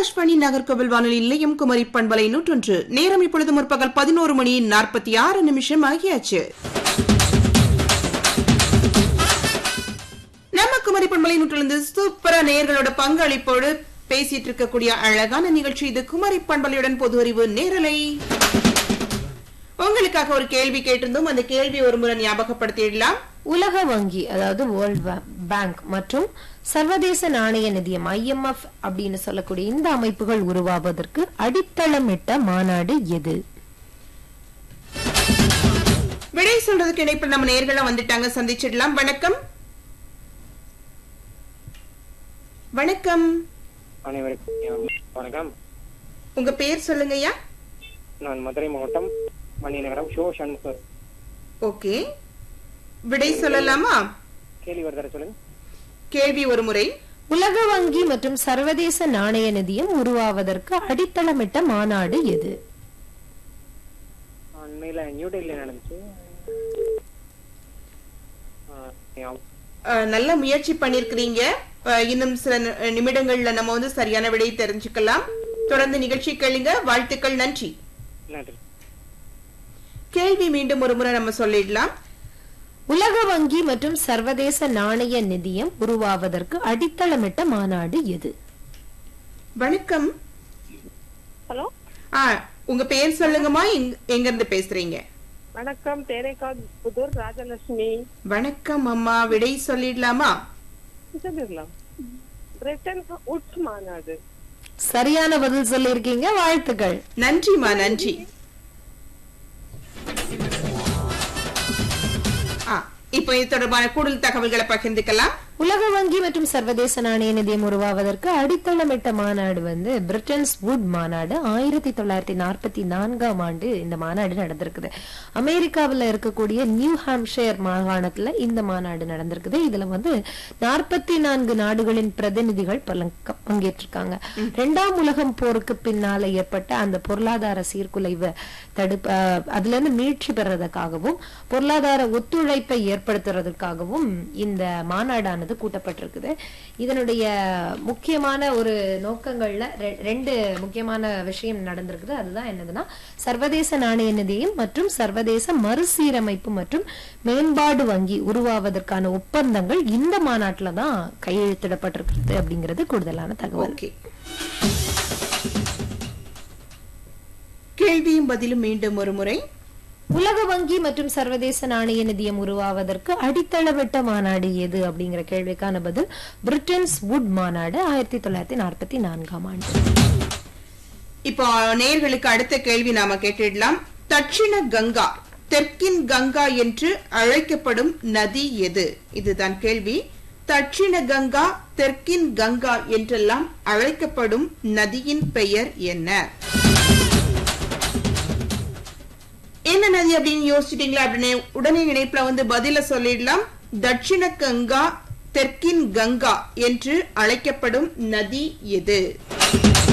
ஆகாஷ்வாணி நாகர்கோவில் வானொலி நிலையம் குமரி பண்பலை நூற்றொன்று நேரம் இப்பொழுது முற்பகல் பதினோரு மணி நாற்பத்தி ஆறு நிமிஷம் ஆகியாச்சு நம்ம குமரி பண்பலை நூற்றிலிருந்து சூப்பரா நேயர்களோட பங்களிப்போடு பேசிட்டு இருக்கக்கூடிய அழகான நிகழ்ச்சி இது குமரி பண்பலையுடன் பொது அறிவு நேரலை உங்களுக்காக ஒரு கேள்வி கேட்டிருந்தோம் அந்த கேள்வி ஒரு முறை ஞாபகப்படுத்திடலாம் உலக வங்கி அதாவது வேர்ல்ட் பேங்க் மற்றும் சர்வதேச நாணய நிதியம் ஐஎம்எஃப் அப்படின்னு சொல்லக்கூடிய இந்த அமைப்புகள் உருவாவதற்கு அடித்தளமிட்ட மாநாடு எது விடை சொல்றதுக்கு இணைப்பில் நம்ம நேர்களா வந்துட்டாங்க சந்திச்சிடலாம் வணக்கம் வணக்கம் அனைவருக்கும் வணக்கம் உங்க பேர் சொல்லுங்கய்யா நான் மதுரை மாவட்டம் மணிநகரம் ஷோ சண்முகர் ஓகே விடை சொல்லலாமா கேள்வி ஒரு தடவை சொல்லுங்க கேள்வி ஒரு முறை உலக வங்கி மற்றும் சர்வதேச நாணய நிதியம் உருவாவதற்கு அடித்தளமிட்ட மாநாடு எது அண்மையில நியூ டெல்லியில நடந்துச்சு ஆ, ஞாபகம். அஹ், நல்ல முயற்சி பண்ணிருக்கிறீங்க அஹ், இன்னும் சில நி- நிமிடங்கள்ல நம்ம வந்து சரியான விடை தெரிஞ்சுக்கலாம் தொடர்ந்து நிகழ்ச்சி கேளுங்க வாழ்த்துக்கள் நன்றி நன்றி கேள்வி மீண்டும் ஒரு முறை நம்ம சொல்லிடலாம் உலக வங்கி மற்றும் சர்வதேச நாணய நிதியம் உருவாவதற்கு அடித்தளமிட்ட மாநாடு எது வணக்கம் ஹலோ ஆ உங்க பேர் சொல்லுங்கம்மா எங்க- எங்க இருந்து பேசுறீங்க வணக்கம் தேரேகால் புதூர் ராஜலட்சுமி வணக்கம் அம்மா விடை சொல்லிடலாமா சொல்லிடலாம் பிரிட்டன் உட்ஸ் மாநாடு சரியான பதில் சொல்லியிருக்கீங்க வாழ்த்துக்கள் நன்றிம்மா நன்றி ஆ, இப்போ இது தொடர்பான கூடுதல் தகவல்களை பகிர்ந்துக்கலாம் உலக வங்கி மற்றும் சர்வதேச நாணய நிதியம் உருவாவதற்கு அடித்தளமிட்ட மாநாடு வந்து பிரிட்டன்ஸ் வுட் மாநாடு ஆயிரத்தி தொள்ளாயிரத்தி நாற்பத்தி நான்காம் ஆண்டு இந்த மாநாடு நடந்திருக்குது அமெரிக்காவில் இருக்கக்கூடிய நியூ ஹாம்ஷயர் மாகாணத்துல இந்த மாநாடு நடந்திருக்குது இதுல வந்து நாற்பத்தி நான்கு நாடுகளின் பிரதிநிதிகள் பலங்க- பங்கேற்றிருக்காங்க இரண்டாம் உலகம் போருக்கு பின்னால ஏற்பட்ட அந்த பொருளாதார சீர்குலைவு தடுப்பு அஹ், அதுல இருந்து மீட்சி பெறதுக்காகவும் பொருளாதார ஒத்துழைப்பை ஏற்படுத்துறதுக்காகவும் இந்த மாநாடானது கூட்டப்பட்டிருக்குது இதனுடைய முக்கியமான ஒரு நோக்கங்கள்ல ரெ- ரெண்டு முக்கியமான விஷயம் நடந்திருக்குது அதுதான் என்னதுன்னா சர்வதேச நாணய நிதியம் மற்றும் சர்வதேச மறுசீரமைப்பு மற்றும் மேம்பாடு வங்கி உருவாவதற்கான ஒப்பந்தங்கள் இந்த மாநாட்டுல தான் கையெழுத்திடப்பட்டிருக்கிறது அப்படிங்கிறது கூடுதலான தகவல் ஓகே கேள்வியும் பதிலும் மீண்டும் ஒரு முறை உலக வங்கி மற்றும் சர்வதேச நாணய நிதியம் உருவாவதற்கு அடித்தளமிட்ட மாநாடு எது அப்படிங்கிற கேள்விக்கான பதில் பிரிட்டன்ஸ் வுட் மாநாடு ஆயிரத்தி தொள்ளாயிரத்தி நாற்பத்தி நான்காம் ஆண்டு இப்போ நேர்களுக்கு அடுத்த கேள்வி நாம கேட்டிடலாம் தட்சிண கங்கா தெற்கின் கங்கா என்று அழைக்கப்படும் நதி எது இதுதான் கேள்வி தட்சிண கங்கா தெற்கின் கங்கா என்றெல்லாம் அழைக்கப்படும் நதியின் பெயர் என்ன என்ன நதி அப்படின்னு யோசிச்சிட்டீங்களா அப்படின்னு உடனே இணைப்புல வந்து பதில சொல்லிடலாம் தட்சிண கங்கா தெற்கின் கங்கா என்று அழைக்கப்படும் நதி எது